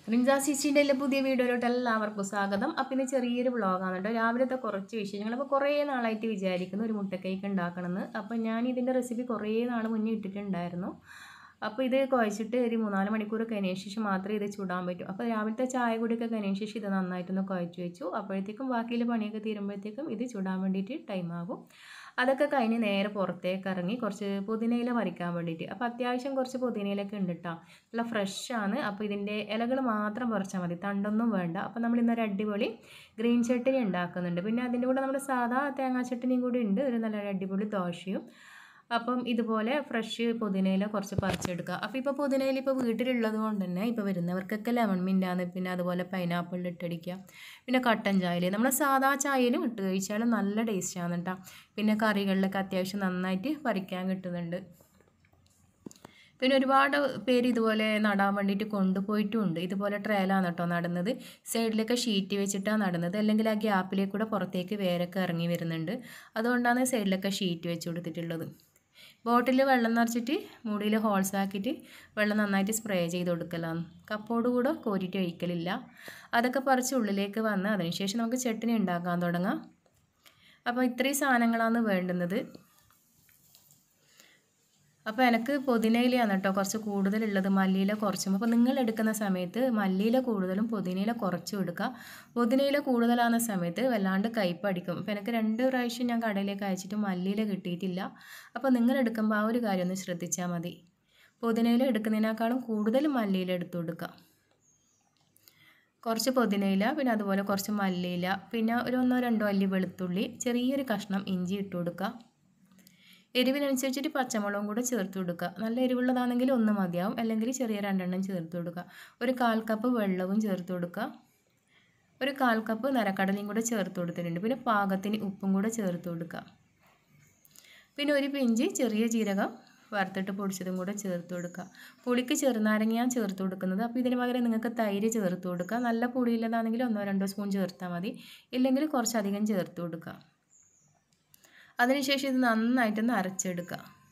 റിൻസ സിച്ചിൻ്റെ പുതിയ വീഡിയോയിലോട്ട് എല്ലാവർക്കും സ്വാഗതം അപ്പം ഇന്ന് ചെറിയൊരു വ്ളോഗാണ് കേട്ടോ രാവിലത്തെ കുറച്ച് വിശേഷങ്ങൾ അപ്പോൾ കുറേ നാളായിട്ട് വിചാരിക്കുന്നു ഒരു മുട്ടക്കേക്ക് ഉണ്ടാക്കണമെന്ന് അപ്പോൾ ഞാൻ ഇതിൻ്റെ റെസിപ്പി കുറേ നാൾ മുന്നേ ഇട്ടിട്ടുണ്ടായിരുന്നു അപ്പോൾ ഇത് കുഴച്ചിട്ട് ഒരു മൂന്നാല് മണിക്കൂർ കഴിഞ്ഞ ശേഷം മാത്രമേ ഇത് ചൂടാൻ പറ്റൂ അപ്പോൾ രാവിലത്തെ ചായ കൂടിയൊക്കെ കഴിഞ്ഞ ശേഷം ഇത് നന്നായിട്ടൊന്ന് കുഴച്ച് വെച്ചു അപ്പോഴത്തേക്കും ബാക്കിയുള്ള പണിയൊക്കെ തീരുമ്പോഴത്തേക്കും ഇത് ചൂടാൻ വേണ്ടിയിട്ട് ടൈം ആകും അതൊക്കെ കഴിഞ്ഞ് നേരെ പുറത്തേക്ക് ഇറങ്ങി കുറച്ച് പുതിനയില പറിക്കാൻ വേണ്ടിയിട്ട് അപ്പോൾ അത്യാവശ്യം കുറച്ച് പുതിനയിലൊക്കെ ഉണ്ട് കേട്ടോ നല്ല ഫ്രഷാണ് അപ്പോൾ ഇതിൻ്റെ ഇലകൾ മാത്രം പറിച്ചാൽ മതി തണ്ടൊന്നും വേണ്ട അപ്പോൾ നമ്മൾ ഇന്നൊരു അടിപൊളി ഗ്രീൻ ചട്ടിനി ഉണ്ടാക്കുന്നുണ്ട് പിന്നെ അതിൻ്റെ കൂടെ നമ്മുടെ സാധാ തേങ്ങാ ചട്ടിനിയും കൂടി ഉണ്ട് ഒരു നല്ല അടിപൊളി ദോശയും അപ്പം ഇതുപോലെ ഫ്രഷ് പുതിനയില കുറച്ച് പറിച്ചെടുക്കുക അപ്പോൾ ഇപ്പോൾ പുതിനയില ഇപ്പോൾ വീട്ടിലുള്ളത് കൊണ്ട് തന്നെ ഇപ്പോൾ വരുന്നവർക്കൊക്കെ ലെമൺ മിൻറ്റാണ് പിന്നെ അതുപോലെ പൈനാപ്പിൾ ഇട്ടടിക്കുക പിന്നെ കട്ടൻ ചായയിൽ നമ്മൾ സാധാ ചായയിലും ഇട്ട് കഴിച്ചാൽ നല്ല ടേസ്റ്റാണ് കേട്ടോ പിന്നെ കറികളിലൊക്കെ അത്യാവശ്യം നന്നായിട്ട് പറിക്കാൻ കിട്ടുന്നുണ്ട് പിന്നെ ഒരുപാട് പേര് ഇതുപോലെ നടാൻ വേണ്ടിയിട്ട് കൊണ്ടുപോയിട്ടുമുണ്ട് ഇതുപോലെ ട്രയലാണ് കേട്ടോ നടുന്നത് സൈഡിലൊക്കെ ഷീറ്റ് വെച്ചിട്ടാണ് നടുന്നത് അല്ലെങ്കിൽ ആ ഗ്യാപ്പിലേക്ക് കൂടെ പുറത്തേക്ക് വേരൊക്കെ ഇറങ്ങി വരുന്നുണ്ട് അതുകൊണ്ടാണ് സൈഡിലൊക്കെ ഷീറ്റ് വെച്ച് കൊടുത്തിട്ടുള്ളത് ബോട്ടിൽ വെള്ളം നിറച്ചിട്ട് മൂടിയിൽ ഹോൾസ് ആക്കിയിട്ട് വെള്ളം നന്നായിട്ട് സ്പ്രേ ചെയ്ത് കൊടുക്കലാണ് കപ്പോട് കൂടെ കോരിയിട്ട് ഒഴിക്കലില്ല അതൊക്കെ പറിച്ച് ഉള്ളിലേക്ക് വന്ന് അതിനുശേഷം നമുക്ക് ചട്ടിനി ഉണ്ടാക്കാൻ തുടങ്ങാം അപ്പോൾ ഇത്രയും സാധനങ്ങളാണ് വേണ്ടുന്നത് അപ്പോൾ എനിക്ക് പുതിനയിലയാണ് കേട്ടോ കുറച്ച് കൂടുതലുള്ളത് മല്ലിയില കുറച്ചും അപ്പോൾ നിങ്ങൾ എടുക്കുന്ന സമയത്ത് മല്ലിയില കൂടുതലും പുതിനയില കുറച്ചും എടുക്കുക പുതിനയില കൂടുതലാകുന്ന സമയത്ത് വല്ലാണ്ട് കയ്പടിക്കും അപ്പോൾ എനിക്ക് രണ്ട് പ്രാവശ്യം ഞാൻ കടയിലേക്ക് അയച്ചിട്ട് മല്ലിയില കിട്ടിയിട്ടില്ല അപ്പോൾ നിങ്ങൾ എടുക്കുമ്പോൾ ആ ഒരു കാര്യം ഒന്ന് ശ്രദ്ധിച്ചാൽ മതി പുതിനയില എടുക്കുന്നതിനേക്കാളും കൂടുതൽ മല്ലിയില എടുത്തു കൊടുക്കുക കുറച്ച് പുതിനയില പിന്നെ അതുപോലെ കുറച്ച് മല്ലിയില പിന്നെ ഒരു ഒന്നോ രണ്ടോ അല്ലി വെളുത്തുള്ളി ചെറിയൊരു കഷ്ണം ഇഞ്ചി ഇട്ട് കൊടുക്കുക എരിവിനനുസരിച്ചിട്ട് പച്ചമുളകും കൂടെ ചേർത്ത് കൊടുക്കുക നല്ല എരിവുള്ളതാണെങ്കിൽ ഒന്ന് മതിയാവും അല്ലെങ്കിൽ ചെറിയ രണ്ടെണ്ണം ചേർത്ത് കൊടുക്കുക ഒരു കാൽ കപ്പ് വെള്ളവും ചേർത്ത് കൊടുക്കുക ഒരു കാൽ കപ്പ് നിരക്കടലയും കൂടെ ചേർത്ത് കൊടുത്തിട്ടുണ്ട് പിന്നെ പാകത്തിന് ഉപ്പും കൂടെ ചേർത്ത് കൊടുക്കുക പിന്നെ ഒരു പിഞ്ച് ചെറിയ ജീരകം വറുത്തിട്ട് പൊടിച്ചതും കൂടെ ചേർത്ത് കൊടുക്കുക പുളിക്ക് ചെറുനാരങ്ങയാണ് ചേർത്ത് കൊടുക്കുന്നത് അപ്പോൾ ഇതിന് പകരം നിങ്ങൾക്ക് തൈര് ചേർത്ത് കൊടുക്കുക നല്ല പുളിയില്ലതാണെങ്കിൽ ഒന്നോ രണ്ടോ സ്പൂൺ ചേർത്താൽ മതി ഇല്ലെങ്കിൽ കുറച്ചധികം ചേർത്ത് കൊടുക്കുക അതിനുശേഷം ഇത് നന്നായിട്ടൊന്ന് അരച്ചെടുക്കുക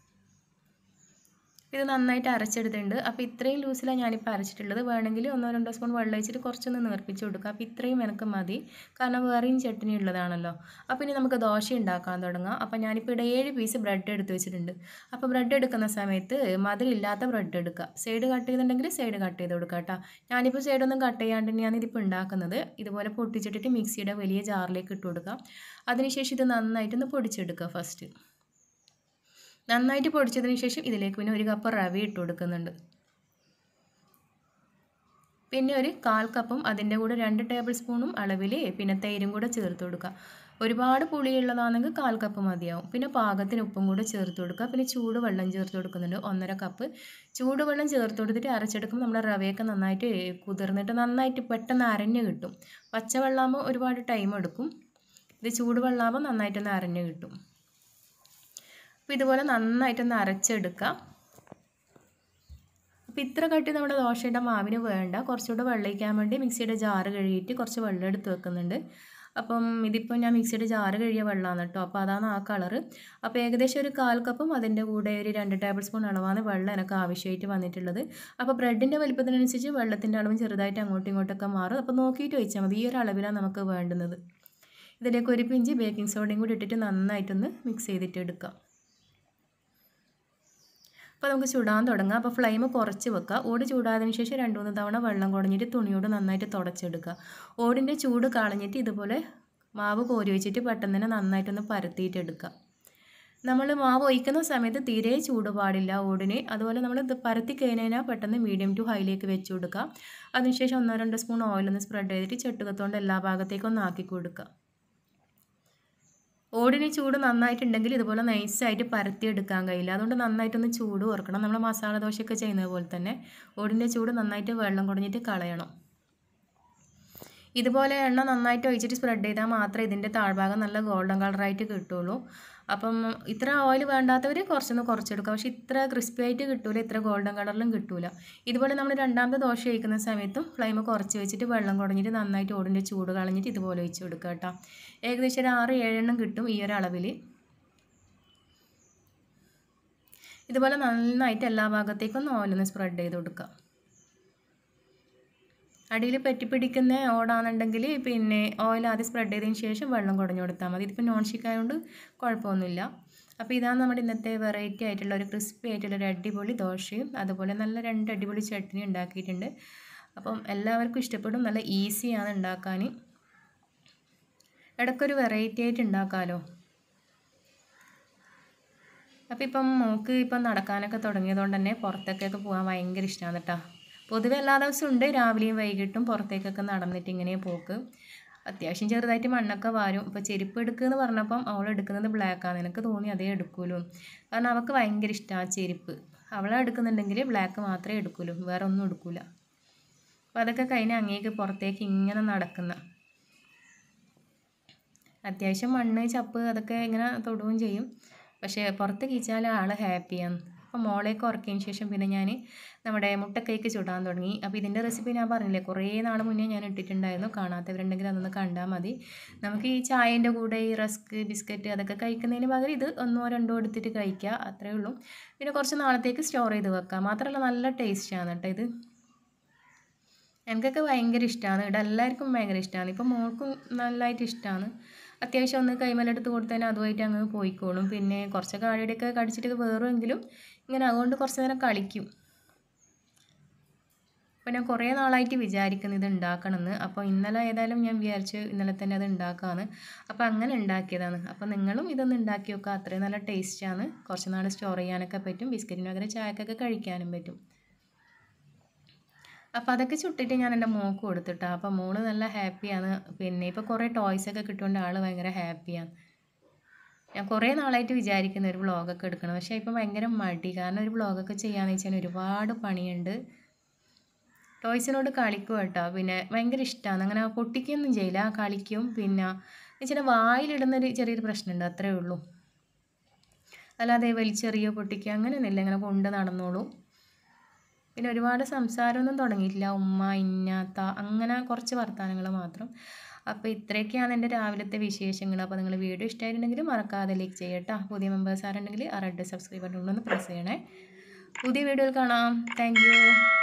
ഇത് നന്നായിട്ട് അരച്ചെടുത്തിട്ടുണ്ട് അപ്പോൾ ഇത്രയും ലൂസിലാണ് ഞാനിപ്പോൾ അരച്ചിട്ടുള്ളത് വേണമെങ്കിൽ ഒന്നോ രണ്ടോ സ്പൂൺ വെള്ളം ഒഴിച്ചിട്ട് കുറച്ചൊന്ന് നേർപ്പിച്ച് കൊടുക്കുക അപ്പോൾ ഇത്രയും എനിക്ക് മതി കാരണം വേറെയും ചട്നി ഉള്ളതാണല്ലോ അപ്പോൾ ഇനി നമുക്ക് ദോശ ഉണ്ടാക്കാൻ തുടങ്ങാം അപ്പോൾ ഞാനിപ്പോൾ ഇവിടെ ഏഴ് പീസ് ബ്രെഡ് എടുത്ത് വെച്ചിട്ടുണ്ട് അപ്പോൾ ബ്രെഡ് എടുക്കുന്ന സമയത്ത് മധുരമില്ലാത്ത ബ്രെഡ് എടുക്കുക സൈഡ് കട്ട് ചെയ്തിട്ടുണ്ടെങ്കിൽ സൈഡ് കട്ട് ചെയ്ത് കൊടുക്കുക കേട്ടോ ഞാനിപ്പോൾ സൈഡൊന്നും കട്ട് ചെയ്യാണ്ട് തന്നെയാണ് ഇതിപ്പോൾ ഉണ്ടാക്കുന്നത് ഇതുപോലെ പൊട്ടിച്ചിട്ടിട്ട് മിക്സിയുടെ വലിയ ജാറിലേക്ക് ഇട്ട് കൊടുക്കുക അതിനുശേഷം ഇത് നന്നായിട്ടൊന്ന് പൊടിച്ചെടുക്കുക ഫസ്റ്റ് നന്നായിട്ട് പൊടിച്ചതിന് ശേഷം ഇതിലേക്ക് പിന്നെ ഒരു കപ്പ് റവ ഇട്ട് കൊടുക്കുന്നുണ്ട് പിന്നെ ഒരു കാൽ കപ്പും അതിൻ്റെ കൂടെ രണ്ട് ടേബിൾ സ്പൂണും അളവിൽ പിന്നെ തൈരും കൂടെ ചേർത്ത് കൊടുക്കുക ഒരുപാട് പുളിയുള്ളതാണെങ്കിൽ കാൽ കപ്പ് മതിയാവും പിന്നെ പാകത്തിന് ഉപ്പും കൂടെ ചേർത്ത് കൊടുക്കുക പിന്നെ ചൂട് വെള്ളം ചേർത്ത് കൊടുക്കുന്നുണ്ട് ഒന്നര കപ്പ് ചൂട് വെള്ളം ചേർത്ത് കൊടുത്തിട്ട് അരച്ചെടുക്കുമ്പോൾ നമ്മുടെ റവയൊക്കെ നന്നായിട്ട് കുതിർന്നിട്ട് നന്നായിട്ട് പെട്ടെന്ന് അരഞ്ഞ് കിട്ടും പച്ചവെള്ളമാകുമ്പോൾ ഒരുപാട് ടൈം എടുക്കും ഇത് ചൂട് വെള്ളമാകുമ്പോൾ നന്നായിട്ടൊന്ന് അരഞ്ഞ് കിട്ടും അപ്പോൾ ഇതുപോലെ നന്നായിട്ടൊന്ന് അരച്ചെടുക്കുക അപ്പോൾ ഇത്ര കട്ടി നമ്മുടെ ദോശയുടെ മാവിന് വേണ്ട കുറച്ചുകൂടെ വെള്ളയിക്കാൻ വേണ്ടി മിക്സിയുടെ ജാറ് കഴുകിയിട്ട് കുറച്ച് വെള്ളം എടുത്ത് വെക്കുന്നുണ്ട് അപ്പം ഇതിപ്പോൾ ഞാൻ മിക്സിയുടെ ജാറ് കഴുകിയ വെള്ളമാണ് കേട്ടോ അപ്പോൾ അതാണ് ആ കളറ് അപ്പോൾ ഏകദേശം ഒരു കാൽ കപ്പും അതിൻ്റെ കൂടെ ഒരു രണ്ട് ടേബിൾ സ്പൂൺ അളവാണ് വെള്ളം എനിക്ക് ആവശ്യമായിട്ട് വന്നിട്ടുള്ളത് അപ്പോൾ ബ്രെഡിൻ്റെ വലിപ്പത്തിനനുസരിച്ച് വെള്ളത്തിൻ്റെ അളവും ചെറുതായിട്ട് അങ്ങോട്ടും ഇങ്ങോട്ടൊക്കെ മാറും അപ്പോൾ നോക്കിയിട്ട് വെച്ചാൽ മതി ഈ ഒരു അളവിലാണ് നമുക്ക് വേണ്ടുന്നത് ഇതിലേക്ക് ഒരു പിഞ്ച് ബേക്കിംഗ് സോഡയും കൂടി ഇട്ടിട്ട് നന്നായിട്ടൊന്ന് മിക്സ് ചെയ്തിട്ട് എടുക്കാം അപ്പോൾ നമുക്ക് ചൂടാൻ തുടങ്ങാം അപ്പോൾ ഫ്ലെയിം കുറച്ച് വെക്കുക ഓട് ചൂടായതിനു ശേഷം രണ്ട് മൂന്ന് തവണ വെള്ളം കുടഞ്ഞിട്ട് തുണിയോട് നന്നായിട്ട് തുടച്ചെടുക്കുക ഓടിൻ്റെ ചൂട് കളഞ്ഞിട്ട് ഇതുപോലെ മാവ് കോരി വെച്ചിട്ട് പെട്ടെന്ന് തന്നെ നന്നായിട്ടൊന്ന് പരത്തിയിട്ട് എടുക്കുക നമ്മൾ മാവ് ഒഴിക്കുന്ന സമയത്ത് തീരെ ചൂട് പാടില്ല ഓടിന് അതുപോലെ നമ്മൾ ഇത് പരത്തി കഴിഞ്ഞാൽ പെട്ടെന്ന് മീഡിയം ടു ഹൈയിലേക്ക് വെച്ച് കൊടുക്കുക അതിനുശേഷം ഒന്നോ രണ്ടോ സ്പൂൺ ഓയിലൊന്ന് സ്പ്രെഡ് ചെയ്തിട്ട് ചെട്ടുകത്തോണ്ട് എല്ലാ ഭാഗത്തേക്കും ഒന്ന് ആക്കി കൊടുക്കുക ഓടിന് ചൂട് നന്നായിട്ടുണ്ടെങ്കിൽ ഇതുപോലെ നൈസായിട്ട് പരത്തിയെടുക്കാൻ കഴിയില്ല അതുകൊണ്ട് നന്നായിട്ടൊന്ന് ചൂട് കുറക്കണം നമ്മൾ മസാല ദോശയൊക്കെ ചെയ്യുന്നത് പോലെ തന്നെ ഓടിൻ്റെ ചൂട് നന്നായിട്ട് വെള്ളം കുടഞ്ഞിട്ട് കളയണം ഇതുപോലെ എണ്ണ നന്നായിട്ട് ഒഴിച്ചിട്ട് സ്പ്രെഡ് ചെയ്താൽ മാത്രമേ ഇതിൻ്റെ താഴ്ഭാഗം നല്ല ഗോൾഡൻ കളറായിട്ട് കിട്ടുള്ളൂ അപ്പം ഇത്ര ഓയിൽ വേണ്ടാത്തവർ കുറച്ചൊന്ന് കുറച്ചെടുക്കുക പക്ഷേ ഇത്ര ക്രിസ്പി ആയിട്ട് കിട്ടൂല ഇത്ര ഗോൾഡൻ കളറിലും കിട്ടൂല ഇതുപോലെ നമ്മൾ രണ്ടാമത്തെ ദോശ കഴിക്കുന്ന സമയത്തും ഫ്ലെയിം കുറച്ച് വെച്ചിട്ട് വെള്ളം കുടഞ്ഞിട്ട് നന്നായിട്ട് ഓടിൻ്റെ ചൂട് കളഞ്ഞിട്ട് ഇതുപോലെ ഒഴിച്ച് കൊടുക്കുക കേട്ടോ ഏകദേശം ഒരു ആറ് ഏഴെണ്ണം കിട്ടും ഈ ഒരു അളവിൽ ഇതുപോലെ നന്നായിട്ട് എല്ലാ ഭാഗത്തേക്കും ഒന്ന് ഓയിലൊന്ന് സ്പ്രെഡ് ചെയ്ത് കൊടുക്കുക അടിയിൽ പറ്റിപ്പിടിക്കുന്ന ഓടാണെന്നുണ്ടെങ്കിൽ പിന്നെ ഓയിൽ ആദ്യം സ്പ്രെഡ് ചെയ്തതിന് ശേഷം വെള്ളം കുടഞ്ഞു കൊടുത്താൽ മതി ഇതിപ്പോൾ നോൺ സ്റ്റിക്ക് ആയതുകൊണ്ട് കുഴപ്പമൊന്നുമില്ല അപ്പോൾ ഇതാണ് നമ്മുടെ ഇന്നത്തെ വെറൈറ്റി ആയിട്ടുള്ള ഒരു ക്രിസ്പി ആയിട്ടുള്ള ഒരു അടിപൊളി ദോശയും അതുപോലെ നല്ല രണ്ട് അടിപൊളി ചട്നി ഉണ്ടാക്കിയിട്ടുണ്ട് അപ്പം എല്ലാവർക്കും ഇഷ്ടപ്പെടും നല്ല ഈസിയാണ് ഉണ്ടാക്കാൻ ഇടയ്ക്കൊരു വെറൈറ്റി ആയിട്ട് ഉണ്ടാക്കാമല്ലോ അപ്പോൾ ഇപ്പം മോക്ക് ഇപ്പം നടക്കാനൊക്കെ തുടങ്ങിയതുകൊണ്ട് തന്നെ പുറത്തേക്കൊക്കെ പോകാൻ ഭയങ്കര ഇഷ്ടമാണ് കേട്ടോ പൊതുവെ എല്ലാ ദിവസവും ഉണ്ട് രാവിലെയും വൈകിട്ടും പുറത്തേക്കൊക്കെ നടന്നിട്ട് ഇങ്ങനെ പോക്ക് അത്യാവശ്യം ചെറുതായിട്ട് മണ്ണൊക്കെ വാരും ഇപ്പോൾ ചെരുപ്പ് എടുക്കുമെന്ന് പറഞ്ഞപ്പം അവൾ എടുക്കുന്നത് ബ്ലാക്കാണ് എനിക്ക് തോന്നി അതേ എടുക്കൂലൂ കാരണം അവൾക്ക് ഭയങ്കര ഇഷ്ടമാണ് ചെരുപ്പ് അവളെ എടുക്കുന്നുണ്ടെങ്കിൽ ബ്ലാക്ക് മാത്രമേ എടുക്കൂലൂ വേറെ ഒന്നും എടുക്കൂല അപ്പോൾ അതൊക്കെ കഴിഞ്ഞ് അങ്ങേക്ക് പുറത്തേക്ക് ഇങ്ങനെ നടക്കുന്ന അത്യാവശ്യം മണ്ണ് ചപ്പ് അതൊക്കെ ഇങ്ങനെ തൊടുകയും ചെയ്യും പക്ഷേ പുറത്ത് കീച്ചാൽ ആൾ ഹാപ്പിയാണ് അപ്പോൾ മോളേക്ക് ഉറക്കിയതിന് ശേഷം പിന്നെ ഞാൻ നമ്മുടെ മുട്ടക്കേക്ക് ചുടാൻ തുടങ്ങി അപ്പോൾ ഇതിൻ്റെ റെസിപ്പി ഞാൻ പറഞ്ഞില്ലേ കുറേ നാൾ മുന്നേ ഞാൻ ഇട്ടിട്ടുണ്ടായിരുന്നു കാണാത്തവരുണ്ടെങ്കിൽ അതൊന്ന് കണ്ടാൽ മതി നമുക്ക് ഈ ചായേൻ്റെ കൂടെ ഈ റസ്ക് ബിസ്ക്കറ്റ് അതൊക്കെ കഴിക്കുന്നതിന് പകരം ഇത് ഒന്നോ രണ്ടോ എടുത്തിട്ട് കഴിക്കുക അത്രേ ഉള്ളൂ പിന്നെ കുറച്ച് നാളത്തേക്ക് സ്റ്റോർ ചെയ്ത് വെക്കാം മാത്രമല്ല നല്ല ടേസ്റ്റാണ് കേട്ടോ ഇത് എനിക്കൊക്കെ ഭയങ്കര ഇഷ്ടമാണ് ഇവിടെ എല്ലാവർക്കും ഭയങ്കര ഇഷ്ടമാണ് ഇപ്പോൾ മോൾക്കും നല്ലതായിട്ട് ഇഷ്ടമാണ് അത്യാവശ്യം ഒന്ന് കൈമലെടുത്ത് കൊടുത്താൽ അതുമായിട്ട് അങ്ങ് പോയിക്കോളും പിന്നെ കുറച്ചൊക്കെ ആഴയുടെയൊക്കെ കടിച്ചിട്ട് വേറുമെങ്കിലും ഇങ്ങനെ അതുകൊണ്ട് കുറച്ച് നേരം കളിക്കും അപ്പോൾ ഞാൻ കുറേ നാളായിട്ട് വിചാരിക്കുന്നു ഇത് ഉണ്ടാക്കണമെന്ന് അപ്പോൾ ഇന്നലെ ഏതായാലും ഞാൻ വിചാരിച്ചു ഇന്നലെ തന്നെ അത് ഉണ്ടാക്കാമെന്ന് അപ്പോൾ അങ്ങനെ ഉണ്ടാക്കിയതാണ് അപ്പോൾ നിങ്ങളും ഇതൊന്ന് ഉണ്ടാക്കി നോക്കുക അത്രയും നല്ല ടേസ്റ്റാണ് കുറച്ച് നാൾ സ്റ്റോർ ചെയ്യാനൊക്കെ പറ്റും ബിസ്ക്കറ്റിന് പകരം ചായക്കൊക്കെ കഴിക്കാനും പറ്റും അപ്പോൾ അതൊക്കെ ചുട്ടിട്ട് ഞാൻ എൻ്റെ മോൾക്ക് കൊടുത്തിട്ടാ അപ്പോൾ മോള് നല്ല ഹാപ്പിയാണ് പിന്നെ ഇപ്പോൾ കുറേ ടോയ്സൊക്കെ കിട്ടുകൊണ്ട് ആൾ ഭയങ്കര ഹാപ്പിയാണ് ഞാൻ കുറേ നാളായിട്ട് വിചാരിക്കുന്ന ഒരു വ്ളോഗൊക്കെ എടുക്കണം പക്ഷേ ഇപ്പം ഭയങ്കര മടി കാരണം ഒരു വ്ളോഗൊക്കെ ചെയ്യാന്ന് വെച്ചാൽ ഒരുപാട് പണിയുണ്ട് ടോയ്സിനോട് കളിക്കും കേട്ടോ പിന്നെ ഭയങ്കര ഇഷ്ടമാണ് അങ്ങനെ പൊട്ടിക്കുകയൊന്നും ചെയ്യില്ല കളിക്കും പിന്നെ വെച്ചാൽ വായിലിടുന്നൊരു ചെറിയൊരു പ്രശ്നമുണ്ട് അത്രേ ഉള്ളൂ അല്ലാതെ വലിച്ചെറിയോ പൊട്ടിക്കുക അങ്ങനെയൊന്നുമില്ല ഇങ്ങനെ കൊണ്ട് നടന്നോളൂ പിന്നെ ഒരുപാട് സംസാരമൊന്നും തുടങ്ങിയിട്ടില്ല ഉമ്മ ഇന്നാത്ത അങ്ങനെ കുറച്ച് വർത്തമാനങ്ങൾ മാത്രം അപ്പോൾ ഇത്രയൊക്കെയാണ് എൻ്റെ രാവിലത്തെ വിശേഷങ്ങൾ അപ്പോൾ നിങ്ങൾ വീഡിയോ ഇഷ്ടമായിട്ടുണ്ടെങ്കിൽ മറക്കാതെ ലൈക്ക് ചെയ്യട്ടോ പുതിയ മെമ്പേഴ്സ് ആരുണ്ടെങ്കിൽ ആ റെഡ് സബ്സ്ക്രൈബ് ബട്ടൺ ഒന്ന് പ്രസ് ചെയ്യണേ പുതിയ വീഡിയോയിൽ കാണാം താങ്ക്